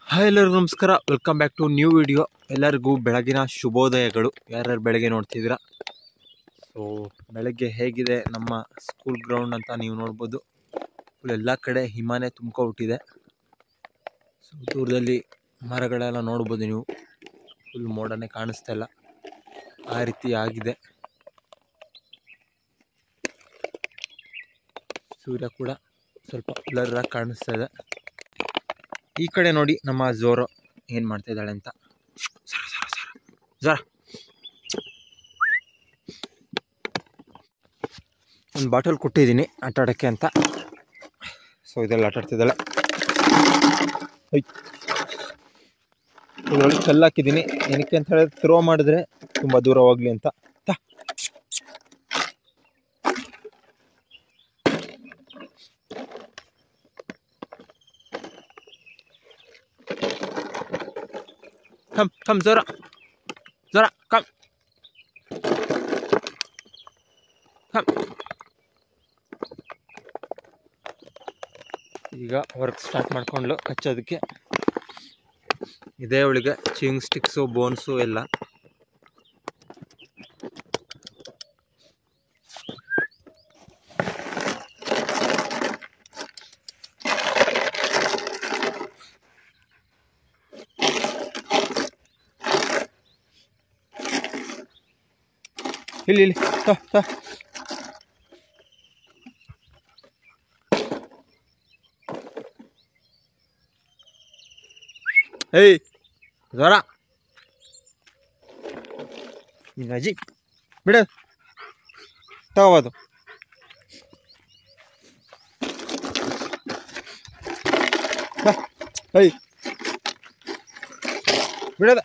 Hi ಎಲ್ಲರಿಗೂ ನಮಸ್ಕಾರ welcome back to new video ಎಲ್ಲರಿಗೂ ಬೆಳಗಿನ ಶುಭೋದಯಗಳು ಯಾರ್ಯಾರು ಬೆಳಗ್ಗೆ ನೋಡ್ತಿದ್ದೀರಾ ಸೊ ಬೆಳಗ್ಗೆ ಹೇಗಿದೆ ನಮ್ಮ ಸ್ಕೂಲ್ ಗ್ರೌಂಡ್ ಅಂತ ನೀವು ನೋಡ್ಬೋದು ಫುಲ್ ಎಲ್ಲ ಕಡೆ ಹಿಮಾನೇ ತುಂಬ್ಕೊಬಿಟ್ಟಿದೆ ಸೊ ದೂರದಲ್ಲಿ ಮರಗಳೆಲ್ಲ ನೋಡ್ಬೋದು ನೀವು ಫುಲ್ ಮೋಡನೇ ಕಾಣಿಸ್ತಾ ಇಲ್ಲ ಆ ರೀತಿ ಆಗಿದೆ ಸೂರ್ಯ ಕೂಡ ಸ್ವಲ್ಪ ಬ್ಲರ್ರಾಗಿ ಕಾಣಿಸ್ತಾ ಇದೆ ಈ ಕಡೆ ನೋಡಿ ನಮ್ಮ ಝೋರೋ ಏನು ಮಾಡ್ತಾ ಇದ್ದಾಳೆ ಅಂತ ಸರ ಸರ ಸರ ಜರ ಒಂದು ಬಾಟಲ್ ಕೊಟ್ಟಿದ್ದೀನಿ ಆಟ ಆಡೋಕ್ಕೆ ಅಂತ ಸೊ ಇದೆಲ್ಲ ಆಟ ಆಡ್ತಿದ್ದಾಳೆ ಇದರೊಳಗೆ ಕಲ್ಲು ಹಾಕಿದ್ದೀನಿ ಏನಕ್ಕೆ ಅಂತ ಹೇಳಿದ್ರೆ ಥ್ರೋ ಮಾಡಿದ್ರೆ ತುಂಬ ದೂರ ಹೋಗ್ಲಿ ಅಂತ ತಾ. ಕಮ್ ಕಮ್ ಜ್ವರ ಜ್ವರ ಕಮ್ ಕಮ್ ಈಗ ವರ್ಕ್ ಸ್ಟಾರ್ಟ್ ಮಾಡ್ಕೊಂಡ್ಲು ಕಚ್ಚೋದಕ್ಕೆ ಇದೇ ಅವಳಿಗೆ ಚಿಂಗ್ ಸ್ಟಿಕ್ಸು ಬೋನ್ಸು ಎಲ್ಲ ಇಲ್ಲಿ ಇಲ್ಲಿ ತಾ ತಾ ಏಯ್ ಜ್ವರ ನಿನ್ನ ಅಜ್ಜಿ ಬಿಡು ತಗೋಬೋದು ಬಾ ಏಯ್ ಬಿಡದ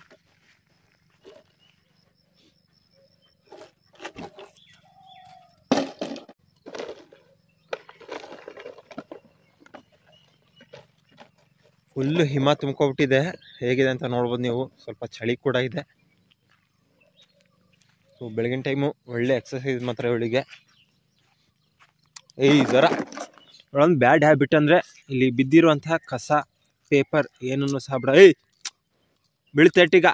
ಫುಲ್ಲು ಹಿಮ ತುಂಬ್ಕೊಬಿಟ್ಟಿದೆ ಹೇಗಿದೆ ಅಂತ ನೋಡ್ಬೋದು ನೀವು ಸ್ವಲ್ಪ ಚಳಿ ಕೂಡ ಇದೆ ಸೊ ಬೆಳಗಿನ ಟೈಮು ಒಳ್ಳೆ ಎಕ್ಸಸೈಸ್ ಮಾತ್ರ ಇವಳಿಗೆ ಏಯ್ ಜ್ವರ ಒಂದು ಬ್ಯಾಡ್ ಹ್ಯಾಬಿಟ್ ಅಂದರೆ ಇಲ್ಲಿ ಬಿದ್ದಿರುವಂತಹ ಕಸ ಪೇಪರ್ ಏನನ್ನು ಸಹ ಬಿಡ ಏಯ್ ಬೀಳ್ತೇಟೀಗ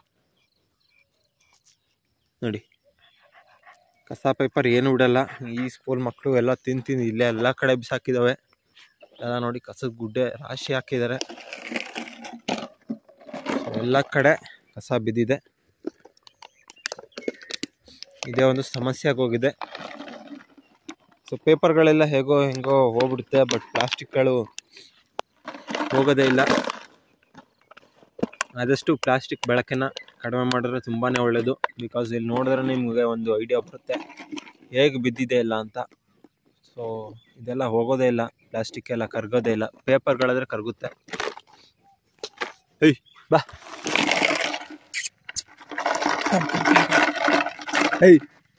ನೋಡಿ ಕಸ ಪೇಪರ್ ಏನು ಬಿಡಲ್ಲ ಈ ಸ್ಕೂಲ್ ಮಕ್ಕಳು ಎಲ್ಲ ತಿಂದು ತಿಂದು ಇಲ್ಲೇ ಎಲ್ಲ ಕಡೆ ಬಿಸಾಕಿದ್ದಾವೆ ಎಲ್ಲ ನೋಡಿ ಕಸದ ಗುಡ್ಡೆ ರಾಶಿ ಹಾಕಿದ್ದಾರೆ ಎಲ್ಲ ಕಡೆ ಕಸ ಬಿದ್ದಿದೆ ಇದೇ ಒಂದು ಸಮಸ್ಯೆ ಆಗೋಗಿದೆ ಸೊ ಪೇಪರ್ಗಳೆಲ್ಲ ಹೇಗೋ ಹೆಂಗೋ ಹೋಗ್ಬಿಡುತ್ತೆ ಬಟ್ ಪ್ಲಾಸ್ಟಿಕ್ಗಳು ಹೋಗೋದೇ ಇಲ್ಲ ಆದಷ್ಟು ಪ್ಲಾಸ್ಟಿಕ್ ಬಳಕೆನ ಕಡಿಮೆ ಮಾಡಿದ್ರೆ ತುಂಬಾ ಒಳ್ಳೆಯದು ಬಿಕಾಸ್ ಇಲ್ಲಿ ನೋಡಿದ್ರೆ ನಿಮಗೆ ಒಂದು ಐಡಿಯಾ ಬರುತ್ತೆ ಹೇಗೆ ಬಿದ್ದಿದೆ ಇಲ್ಲ ಅಂತ ಸೊ ಇದೆಲ್ಲ ಹೋಗೋದೇ ಇಲ್ಲ ಪ್ಲಾಸ್ಟಿಕ್ ಎಲ್ಲ ಕರ್ಗೋದೇ ಇಲ್ಲ ಪೇಪರ್ಗಳಾದರೆ ಕರಗುತ್ತೆ ಏಯ್ ಬಾ ಏಯ್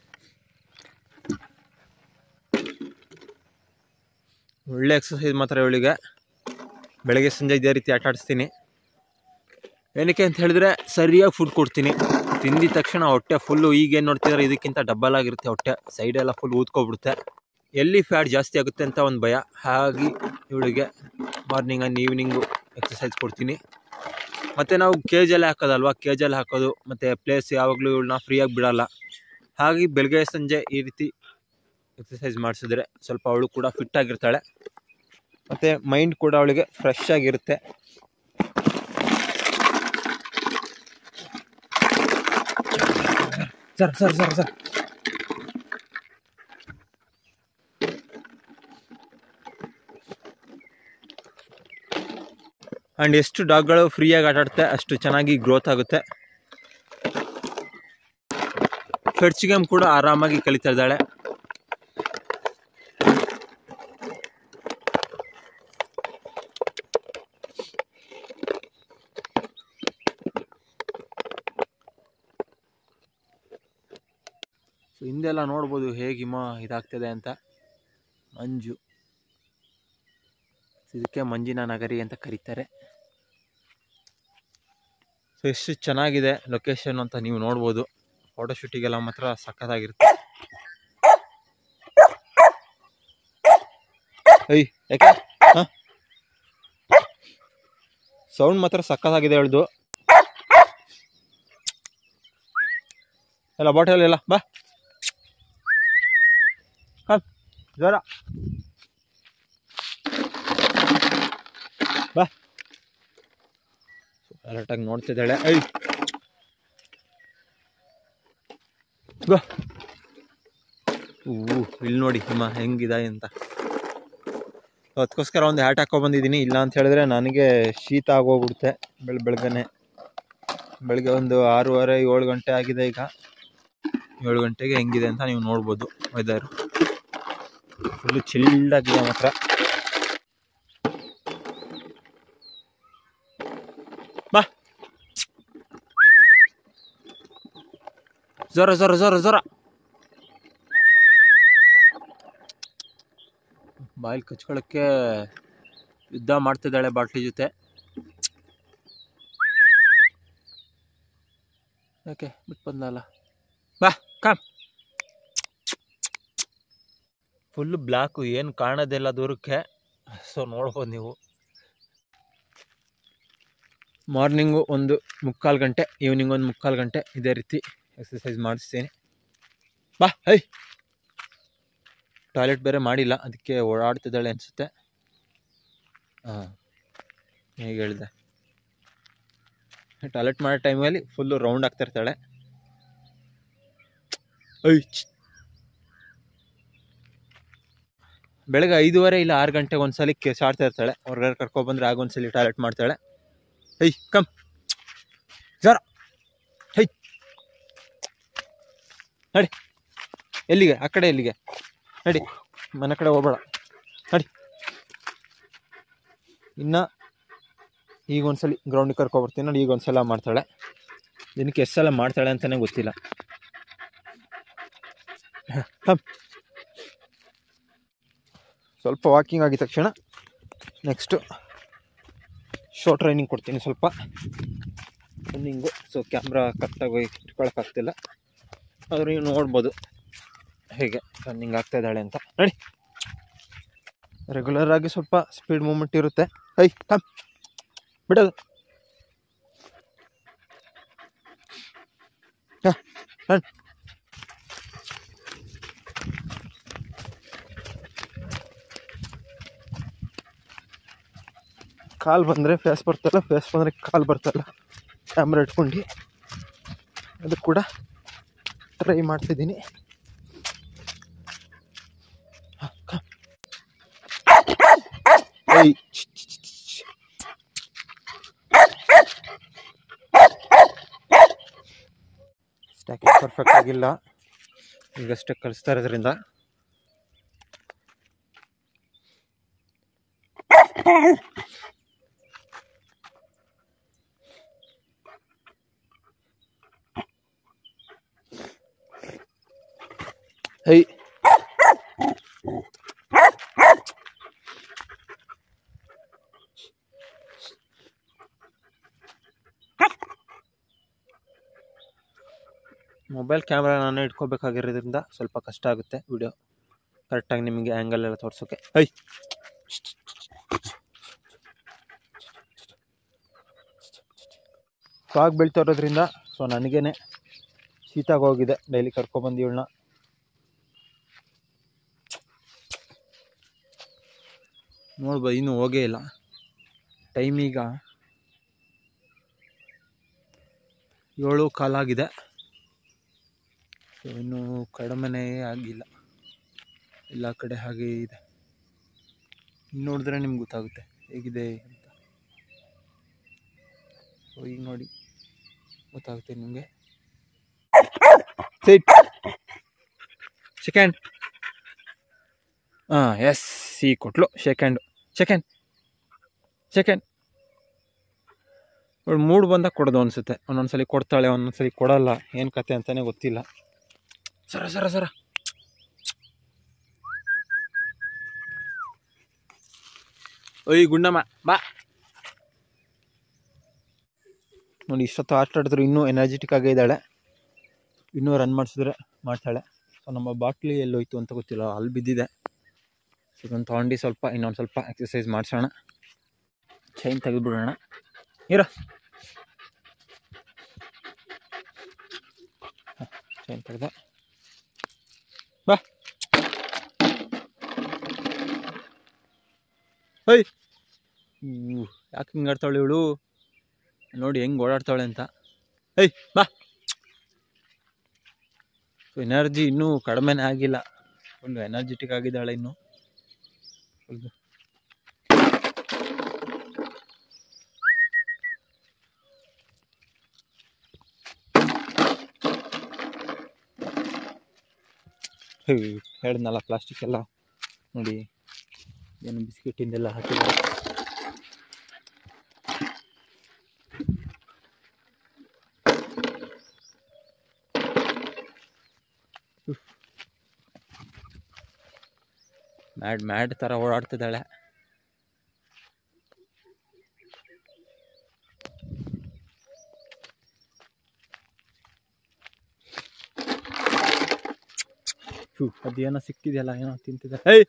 ಒಳ್ಳೆ ಎಕ್ಸಸೈಸ್ ಮಾತ್ರ ಇವಳಿಗೆ ಬೆಳಗ್ಗೆ ಸಂಜೆ ಇದೇ ರೀತಿ ಆಟ ಆಡಿಸ್ತೀನಿ ಏನಕ್ಕೆ ಅಂತ ಹೇಳಿದ್ರೆ ಸರಿಯಾಗಿ ಫುಡ್ ಕೊಡ್ತೀನಿ ತಿಂದಿದ ತಕ್ಷಣ ಹೊಟ್ಟೆ ಫುಲ್ಲು ಈಗೇನು ನೋಡ್ತಿದ್ರೆ ಇದಕ್ಕಿಂತ ಡಬ್ಬಲ್ ಆಗಿರುತ್ತೆ ಹೊಟ್ಟೆ ಸೈಡೆಲ್ಲ ಫುಲ್ ಊದ್ಕೊಬಿಡುತ್ತೆ ಎಲ್ಲಿ ಫ್ಯಾಟ್ ಜಾಸ್ತಿ ಆಗುತ್ತೆ ಅಂತ ಒಂದು ಭಯ ಹಾಗೆ ಇವಳಿಗೆ ಮಾರ್ನಿಂಗ್ ಆ್ಯಂಡ್ ಈವ್ನಿಂಗು ಎಕ್ಸಸೈಸ್ ಕೊಡ್ತೀನಿ ಮತ್ತು ನಾವು ಕೇಜಲ್ಲಿ ಹಾಕೋದಲ್ವಾ ಕೇಜಲ್ಲಿ ಹಾಕೋದು ಮತ್ತು ಪ್ಲೇಸ್ ಯಾವಾಗಲೂ ಇವಳನ್ನ ಫ್ರೀಯಾಗಿ ಬಿಡಲ್ಲ ಹಾಗೆ ಬೆಳಗ್ಗೆ ಸಂಜೆ ಈ ರೀತಿ ಎಕ್ಸಸೈಸ್ ಮಾಡಿಸಿದ್ರೆ ಸ್ವಲ್ಪ ಅವಳು ಕೂಡ ಫಿಟ್ ಆಗಿರ್ತಾಳೆ ಮತ್ತು ಮೈಂಡ್ ಕೂಡ ಅವಳಿಗೆ ಫ್ರೆಶ್ ಆಗಿರುತ್ತೆ sir sir sir sir and ಎಷ್ಟು ಡಾಗ್ಗಳು ಫ್ರೀಯಾಗಿ ಆಟಾಡುತ್ತೆ ಅಷ್ಟು ಚೆನ್ನಾಗಿ ಗ್ರೋತ್ ಆಗುತ್ತೆ ಫೆಡ್ಚ್ ಗೇಮ್ ಕೂಡ ಆರಾಮಾಗಿ ಕಲಿತಾ ಇದ್ದಾಳೆ ಸೊ ಹಿಂದೆಲ್ಲ ನೋಡ್ಬೋದು ಹೇಗೆ ಹಿಮ ಇದಾಗ್ತಿದೆ ಅಂತ ಮಂಜು ಇದಕ್ಕೆ ಮಂಜಿನ ನಗರಿ ಅಂತ ಕರೀತಾರೆ ಸೊ ಎಷ್ಟು ಚೆನ್ನಾಗಿದೆ ಲೊಕೇಶನ್ ಅಂತ ನೀವು ನೋಡ್ಬೋದು ಫೋಟೋಶೂಟಿಗೆಲ್ಲ ಮಾತ್ರ ಸಖತ್ತಾಗಿರುತ್ತೆ ಐ ಯಾಕೆ ಹಾಂ ಸೌಂಡ್ ಮಾತ್ರ ಸಕ್ಕತ್ತಾಗಿದೆ ಹೇಳ್ದು ಎಲ್ಲ ಬಾಟಲ್ ಎಲ್ಲ ಬಾ ಹಾಂ ಜ್ವರ ಬಾ ಕರೆಕ್ಟಾಗಿ ನೋಡ್ತಿದ್ದಾಳೆ ಐ ಗೋ ಹೂ ಇಲ್ಲಿ ನೋಡಿ ಹಿಮ ಹೆಂಗಿದೆ ಅಂತ ಅದಕ್ಕೋಸ್ಕರ ಒಂದು ಹ್ಯಾಟ್ ಹಾಕೊ ಬಂದಿದ್ದೀನಿ ಇಲ್ಲ ಅಂತ ಹೇಳಿದ್ರೆ ನನಗೆ ಶೀತ ಆಗೋಗ್ಬಿಡುತ್ತೆ ಬೆಳ ಬೆಳಗ್ಗೆನೆ ಬೆಳಗ್ಗೆ ಒಂದು ಆರೂವರೆ ಏಳು ಗಂಟೆ ಆಗಿದೆ ಈಗ ಏಳು ಗಂಟೆಗೆ ಹೆಂಗಿದೆ ಅಂತ ನೀವು ನೋಡ್ಬೋದು ವೆದರ್ ಫುಲ್ಲು ಚಿಲ್ಡಾಗಿದೆ ಮಾತ್ರ ಬಾ ಜ್ವರ ಜ್ವರ ಜ್ವರ ಜ್ವರ ಬಾಯಿಲ್ ಕಚ್ಕೊಳ್ಳೋಕ್ಕೆ ಯುದ್ಧ ಮಾಡ್ತಿದ್ದಾಳೆ ಬಾಟ್ಲಿ ಜೊತೆ ಯಾಕೆ ಬಿಟ್ಟು ಬಂದಲ್ಲ ಬಾ ಕಾಮ್ ಫುಲ್ ಬ್ಲ್ಯಾಕು ಏನು ಕಾಣೋದಿಲ್ಲ ದೂರಕ್ಕೆ ಸೊ ನೋಡ್ಬೋದು ನೀವು ಮಾರ್ನಿಂಗು ಒಂದು ಮುಕ್ಕಾಲು ಗಂಟೆ ಈವ್ನಿಂಗ್ ಒಂದು ಮುಕ್ಕಾಲು ಗಂಟೆ ಇದೇ ರೀತಿ ಎಕ್ಸಸೈಸ್ ಮಾಡಿಸ್ತೀನಿ ಬಾ ಹೈ ಟಾಯ್ಲೆಟ್ ಬೇರೆ ಮಾಡಿಲ್ಲ ಅದಕ್ಕೆ ಓಡಾಡ್ತಿದ್ದಾಳೆ ಅನಿಸುತ್ತೆ ಹಾಂ ಹೇಗೆ ಹೇಳಿದೆ ಟಾಯ್ಲೆಟ್ ಮಾಡೋ ಟೈಮಲ್ಲಿ ಫುಲ್ಲು ರೌಂಡ್ ಆಗ್ತಾ ಇರ್ತಾಳೆ ಐ ಛ್. ಬೆಳಗ್ಗೆ ಐದೂವರೆ ಇಲ್ಲ ಆರು ಗಂಟೆಗೆ ಒಂದ್ಸಲಿ ಕೆಸಾಡ್ತಾ ಇರ್ತಾಳೆ ಹೊರಗಡೆ ಕರ್ಕೊಬಂದ್ರೆ ಆಗ ಒಂದ್ಸಲಿ ಟಾಯ್ಲೆಟ್ ಮಾಡ್ತಾಳೆ ಐ ಕಮ್ ಜರ ಹೈ ನಡಿ ಎಲ್ಲಿಗೆ ಆ ಕಡೆ ಎಲ್ಲಿಗೆ ನಡಿ ಮನೆ ಕಡೆ ಹೋಗ್ಬೇಡ ನಡಿ ಇನ್ನು ಈಗ ಒಂದ್ಸಲಿ ಗ್ರೌಂಡಿಗೆ ಕರ್ಕೊಬರ್ತೀನಿ ನೋಡಿ ಈಗ ಒಂದ್ಸಲ ಮಾಡ್ತಾಳೆ ದಿನಕ್ಕೆ ಎಷ್ಟು ಸಲ ಮಾಡ್ತಾಳೆ ಅಂತಲೇ ಗೊತ್ತಿಲ್ಲ ಹಮ್. ಸ್ವಲ್ಪ ವಾಕಿಂಗ್ ಆಗಿದ ತಕ್ಷಣ ನೆಕ್ಸ್ಟು ಶೋ ಟ್ರೈನಿಂಗ್ ಕೊಡ್ತೀನಿ ಸ್ವಲ್ಪ ರನ್ನಿಂಗು ಸೊ ಕ್ಯಾಮ್ರಾ ಕರೆಕ್ಟಾಗಿ ಇಟ್ಕೊಳಕ್ಕಾಗ್ತಿಲ್ಲ ಆದ್ರೆ ನೀವು ನೋಡ್ಬೋದು ಹೇಗೆ ರನ್ನಿಂಗ್ ಆಗ್ತಾ ಇದ್ದಾಳೆ ಅಂತ ನೋಡಿ ರೆಗ್ಯುಲರ್ ಆಗಿ ಸ್ವಲ್ಪ ಸ್ಪೀಡ್ ಮೂಮೆಂಟ್ ಇರುತ್ತೆ ಐ ಕಮ್ ಬಿಡೋದು ಹಾ, ರನ್. ಕಾಲ್ ಬಂದರೆ ಫೇಸ್ ಬರ್ತಲ್ಲ ಫೇಸ್ ಬಂದರೆ ಕಾಲ್ ಬರ್ತಲ್ಲ ಕ್ಯಾಮ್ರಾ ಇಟ್ಕೊಂಡು ಅದು ಕೂಡ ಟ್ರೈ ಮಾಡ್ತಿದ್ದೀನಿ ಹ, ಕ- ಏಯ್, ಛ್, ಛ್, ಛ್, ಛ್. ಸ್ಟ್ಯಾಕಿಂಗ್ ಪರ್ಫೆಕ್ಟ್ ಆಗಿಲ್ಲ ಈಗಷ್ಟೇ ಕಲಿಸ್ತಾ ಇರೋದ್ರಿಂದ ಹೈ ಮೊಬೈಲ್ ಕ್ಯಾಮ್ರಾ ನಾನು ಇಟ್ಕೋಬೇಕಾಗಿರೋದ್ರಿಂದ ಸ್ವಲ್ಪ ಕಷ್ಟ ಆಗುತ್ತೆ ವಿಡಿಯೋ ಕರೆಕ್ಟಾಗಿ ನಿಮಗೆ ಆ್ಯಂಗಲ್ ಎಲ್ಲ ತೋರಿಸೋಕೆ ಐ ಫಾಗ್ ಬೀಳ್ತಾ ಇರೋದ್ರಿಂದ ಸೊ ನನಗೇನೆ ಶೀತ ಆಗೋಗಿದೆ ಡೈಲಿ ಕರ್ಕೊಬಂದು ಇವಳನ್ನ ನೋಡ್ಬೋದು ಇನ್ನೂ ಹೋಗೇ ಇಲ್ಲ ಟೈಮ್ ಈಗ ಏಳು ಕಾಲಾಗಿದೆ ಸೊ ಇನ್ನೂ ಕಡಿಮೆನೇ ಆಗಿಲ್ಲ ಎಲ್ಲ ಕಡೆ ಹಾಗೆ ಇದೆ ಇನ್ನು ನೋಡಿದ್ರೆ ನಿಮ್ಗೆ ಗೊತ್ತಾಗುತ್ತೆ ಹೇಗಿದೆ ಅಂತ ಸೊ ಈಗ ನೋಡಿ ಗೊತ್ತಾಗುತ್ತೆ ನಿಮಗೆ ಸಿಟ್ ಸೆಕೆಂಡ್ ಹಾಂ ಎಸ್ ಸಿ ಕೊಟ್ಲು ಸೆಕೆಂಡು ಸೆಕೆಂಡ್ ಸೆಕೆಂಡ್ ಇವಳು ಮೂಡ್ ಬಂದಾಗ ಕೊಡೋದು ಅನಿಸುತ್ತೆ ಒಂದೊಂದ್ಸಲಿ ಕೊಡ್ತಾಳೆ ಒಂದೊಂದ್ಸಲಿ ಕೊಡಲ್ಲ ಏನು ಕತೆ ಅಂತಲೇ ಗೊತ್ತಿಲ್ಲ ಸರ ಸರ ಸರ ಓಯ್ ಗುಂಡಮ್ಮ ಬಾ ನೋಡಿ ಇಷ್ಟೊತ್ತು ಆಟ ಆಡಿದ್ರು ಇನ್ನೂ ಎನರ್ಜೆಟಿಕ್ ಆಗೇ ಇದ್ದಾಳೆ ಇನ್ನೂ ರನ್ ಮಾಡಿಸಿದ್ರೆ ಮಾಡ್ತಾಳೆ ಸೊ ನಮ್ಮ ಬಾಟ್ಲಿ ಎಲ್ಲೋಯ್ತು ಅಂತ ಗೊತ್ತಿಲ್ಲ ಅಲ್ಲಿ ಬಿದ್ದಿದೆ ಸೊ ಇದನ್ನು ತೊಗೊಂಡು ಸ್ವಲ್ಪ ಇನ್ನೊಂದು ಸ್ವಲ್ಪ ಎಕ್ಸಸೈಸ್ ಮಾಡಿಸೋಣ ಚೈನ್ ತೆಗೆದುಬಿಡೋಣ ಇರ ಚೈನ್ ತೆಗ್ದೆ ಬಾ ಹೈ ಯಾಕೆ ಹಿಂಗೆ ಆಡ್ತಾಳೆ ಇವಳು ನೋಡಿ ಹೆಂಗೆ ಓಡಾಡ್ತಾಳೆ ಅಂತ ಐ ಬಾ ಎನರ್ಜಿ ಇನ್ನೂ ಕಡಿಮೆನೇ ಆಗಿಲ್ಲ ಒಂದು ಎನರ್ಜೆಟಿಕ್ ಆಗಿದ್ದಾಳೆ ಇನ್ನು ಒಂದು ಹೇಳಿದ್ನಲ್ಲ ಪ್ಲಾಸ್ಟಿಕ್ ಎಲ್ಲ ನೋಡಿ ಏನು ಬಿಸ್ಕೆಟಿಂದೆಲ್ಲ ಹಾಕಿದ್ದಾರೆ ಮ್ಯಾಡ್ ಮ್ಯಾಡ್ ಥರ ಓಡಾಡ್ತಿದ್ದಾಳೆ ಹ್ಞೂ ಅದೇನೋ ಸಿಕ್ಕಿದೆಯಲ್ಲ ಏನೋ ತಿಂತಿದೆ ಏಯ್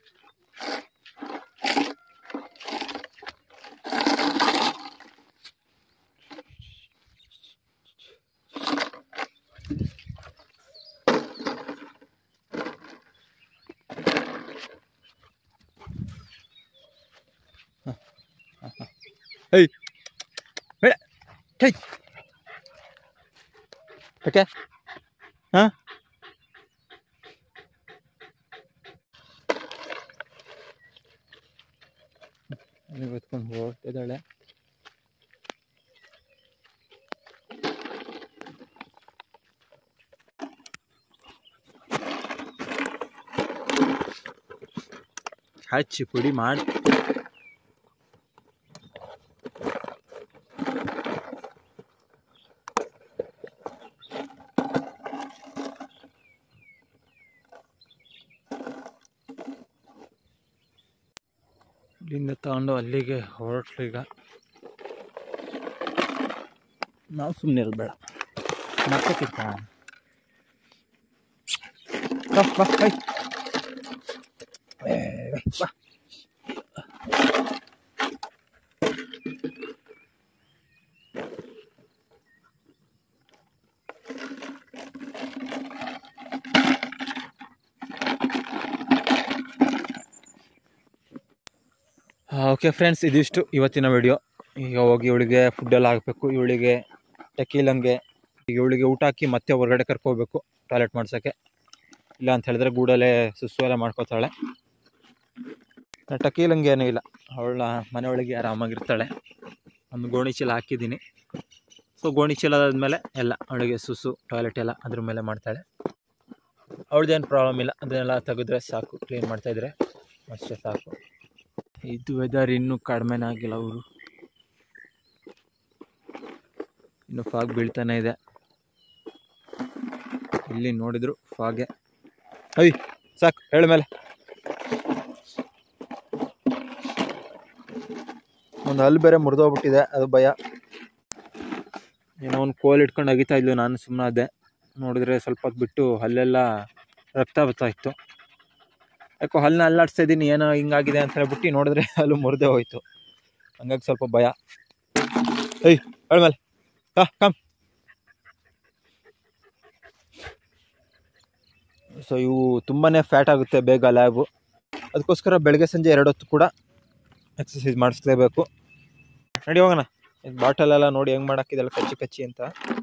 ಏಯ್ ಬೇಡ ಕೈ ಓಕೆ ಹಾಂ ಅಲ್ಲಿ ಹೊತ್ಕೊಂಡು ಹೋಗ್ತಿದ್ದಾಳೆ ಹಚ್ಚಿ ಪುಡಿ ಮಾಡಿ ಇಲ್ಲಿಂದ ತಗೊಂಡು ಅಲ್ಲಿಗೆ ಹೊರಟ್ಲು ಈಗ ನಾವು ಸುಮ್ಮನೆ ಇರಬೇಡ ಮತ್ತೆ ತಿರ್ಕೋಣ ಬಾ ಬಾ ಹೈ ಏ, ಬಾ ಓಕೆ ಫ್ರೆಂಡ್ಸ್ ಇದಿಷ್ಟು ಇವತ್ತಿನ ವಿಡಿಯೋ ಈಗ ಹೋಗಿ ಇವಳಿಗೆ ಫುಡ್ಡೆಲ್ಲ ಹಾಕಬೇಕು ಇವಳಿಗೆ ಟಕೀಲಂಗೆ ಈಗ ಇವಳಿಗೆ ಊಟ ಹಾಕಿ ಮತ್ತೆ ಹೊರಗಡೆ ಕರ್ಕೋಬೇಕು ಟಾಯ್ಲೆಟ್ ಮಾಡ್ಸೋಕ್ಕೆ ಇಲ್ಲ ಅಂತ ಹೇಳಿದ್ರೆ ಗೂಡಲ್ಲೇ ಸುಸ್ಸು ಎಲ್ಲ ಮಾಡ್ಕೋತಾಳೆ ಟಕೀಲಂಗೆ ಏನೂ ಇಲ್ಲ ಅವಳ ಮನೆ ಒಳಗೆ ಆರಾಮಾಗಿರ್ತಾಳೆ ಒಂದು ಗೋಣಿ ಚೀಲ ಹಾಕಿದ್ದೀನಿ ಸೊ ಗೋಣಿ ಚೀಲ ಆದಮೇಲೆ ಎಲ್ಲ ಅವಳಿಗೆ ಸುಸು ಟಾಯ್ಲೆಟ್ ಎಲ್ಲ ಅದ್ರ ಮೇಲೆ ಮಾಡ್ತಾಳೆ ಅವಳದೇನು ಪ್ರಾಬ್ಲಮ್ ಇಲ್ಲ ಅದನ್ನೆಲ್ಲ ತೆಗೆದ್ರೆ ಸಾಕು ಕ್ಲೀನ್ ಮಾಡ್ತಾಯಿದ್ರೆ ಅಷ್ಟೇ ಸಾಕು ಇದು ವೆದರ್ ಇನ್ನೂ ಕಡಿಮೆನೇ ಆಗಿಲ್ಲ ಅವರು ಇನ್ನು ಫಾಗ್ ಬೀಳ್ತಾನೆ ಇದೆ ಇಲ್ಲಿ ನೋಡಿದ್ರು ಫಾಗೆ ಐ ಸಾಕು ಹೇಳ ಮೇಲೆ ಒಂದು ಹಲ್ಲು ಬೇರೆ ಮುರಿದೋಗ್ಬಿಟ್ಟಿದೆ ಅದು ಭಯ ಏನೋ ಒಂದು ಕೋಲ್ ಇಟ್ಕೊಂಡು ಅಗಿತಾ ಇದ್ಲು ನಾನು ಸುಮ್ಮನೆ ಅದೇ ನೋಡಿದ್ರೆ ಸ್ವಲ್ಪ ಹೊತ್ತು ಬಿಟ್ಟು ಹಲ್ಲೆಲ್ಲ ರಕ್ತ ಬರ್ತಾ ಇತ್ತು ಯಾಕೋ ಹಲ್ಲನ್ನ ಅಲ್ಲಾಡಿಸ್ತಾ ಇದ್ದೀನಿ ಏನೋ ಹಿಂಗಾಗಿದೆ ಅಂತ ಹೇಳ್ಬಿಟ್ಟು ನೋಡಿದ್ರೆ ಹಲ್ಲು ಮುರಿದೇ ಹೋಯ್ತು ಹಂಗಾಗಿ ಸ್ವಲ್ಪ ಭಯ ಏಯ್ ಹೇಳ್ಮೇಲೆ ಹಾ ಕಮ್ ಸೊ ಇವು ತುಂಬಾ ಫ್ಯಾಟ್ ಆಗುತ್ತೆ ಬೇಗ ಲ್ಯಾಬು ಅದಕ್ಕೋಸ್ಕರ ಬೆಳಗ್ಗೆ ಸಂಜೆ ಎರಡು ಹೊತ್ತು ಕೂಡ ಎಕ್ಸಸೈಸ್ ಮಾಡಿಸ್ಲೇಬೇಕು ನಡಿ ಹೋಗೋಣ ಇದು ಬಾಟಲೆಲ್ಲ ನೋಡಿ ಹೆಂಗೆ ಮಾಡಾಕಿದಲ್ಲ ಕಚ್ಚಿ ಕಚ್ಚಿ ಅಂತ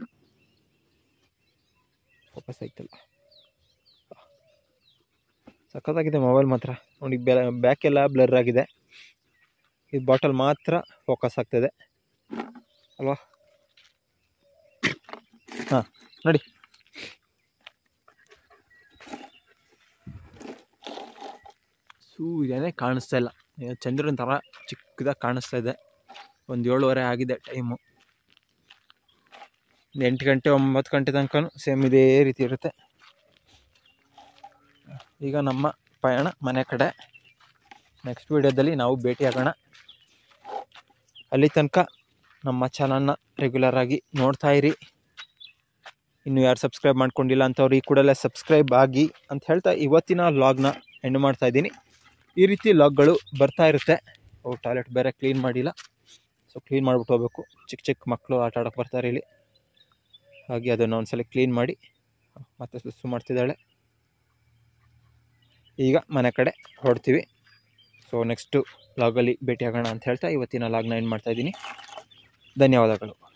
ಫೋಕಸ್ ಆಯ್ತಲ್ಲ ಸಖತ್ತಾಗಿದೆ ಮೊಬೈಲ್ ಮಾತ್ರ ನೋಡಿ ಬ್ಯಾಕ್ ಎಲ್ಲ ಬ್ಲರ್ ಆಗಿದೆ ಇದು ಬಾಟಲ್ ಮಾತ್ರ ಫೋಕಸ್ ಆಗ್ತದೆ ಅಲ್ವಾ ಹಾಂ ನೋಡಿ ಸೂರ್ಯನೇ ಕಾಣಿಸ್ತಾ ಇಲ್ಲ ಈಗ ಚಂದ್ರನ ಥರ ಚಿಕ್ಕದಾಗಿ ಕಾಣಿಸ್ತಾ ಇದೆ ಒಂದು ಏಳುವರೆ ಆಗಿದೆ ಟೈಮು ಒಂದು ಎಂಟು ಗಂಟೆ ಒಂಬತ್ತು ಗಂಟೆ ತನಕ ಸೇಮ್ ಇದೇ ರೀತಿ ಇರುತ್ತೆ ಈಗ ನಮ್ಮ ಪಯಣ ಮನೆ ಕಡೆ ನೆಕ್ಸ್ಟ್ ವೀಡಿಯೋದಲ್ಲಿ ನಾವು ಭೇಟಿಯಾಗೋಣ ಅಲ್ಲಿ ತನಕ ನಮ್ಮ ಚಾನಲ್ನ ರೆಗ್ಯುಲರ್ ಆಗಿ ನೋಡ್ತಾ ಇರಿ ಇನ್ನು ಯಾರು ಸಬ್ಸ್ಕ್ರೈಬ್ ಮಾಡ್ಕೊಂಡಿಲ್ಲ ಅಂಥವ್ರು ಈ ಕೂಡಲೇ ಸಬ್ಸ್ಕ್ರೈಬ್ ಆಗಿ ಅಂತ ಹೇಳ್ತಾ ಇವತ್ತಿನ ಲಾಗ್ನ ಎಂಡ್ ಮಾಡ್ತಾ ಇದ್ದೀನಿ ಈ ರೀತಿ ಲಾಗ್ಗಳು ಬರ್ತಾ ಇರುತ್ತೆ ಅವು ಟಾಯ್ಲೆಟ್ ಬೇರೆ ಕ್ಲೀನ್ ಮಾಡಿಲ್ಲ ಸೊ ಕ್ಲೀನ್ ಮಾಡಿಬಿಟ್ಟು ಹೋಗ್ಬೇಕು ಚಿಕ್ಕ ಚಿಕ್ಕ ಮಕ್ಕಳು ಆಟ ಆಡೋಕ್ಕೆ ಬರ್ತಾರೆ ಇಲ್ಲಿ ಹಾಗೆ ಅದನ್ನು ಒಂದ್ಸಲ ಕ್ಲೀನ್ ಮಾಡಿ ಮತ್ತೆ ಸುಸ್ಸು ಮಾಡ್ತಿದ್ದಾಳೆ ಈಗ ಮನೆ ಕಡೆ ಹೊರಡ್ತೀವಿ ಸೊ ನೆಕ್ಸ್ಟು ಲಾಗಲ್ಲಿ ಭೇಟಿ ಆಗೋಣ ಅಂತ ಹೇಳ್ತಾ ಇವತ್ತಿನ ಲಾಗ್ನ ಏನು ಮಾಡ್ತಾಯಿದ್ದೀನಿ ಧನ್ಯವಾದಗಳು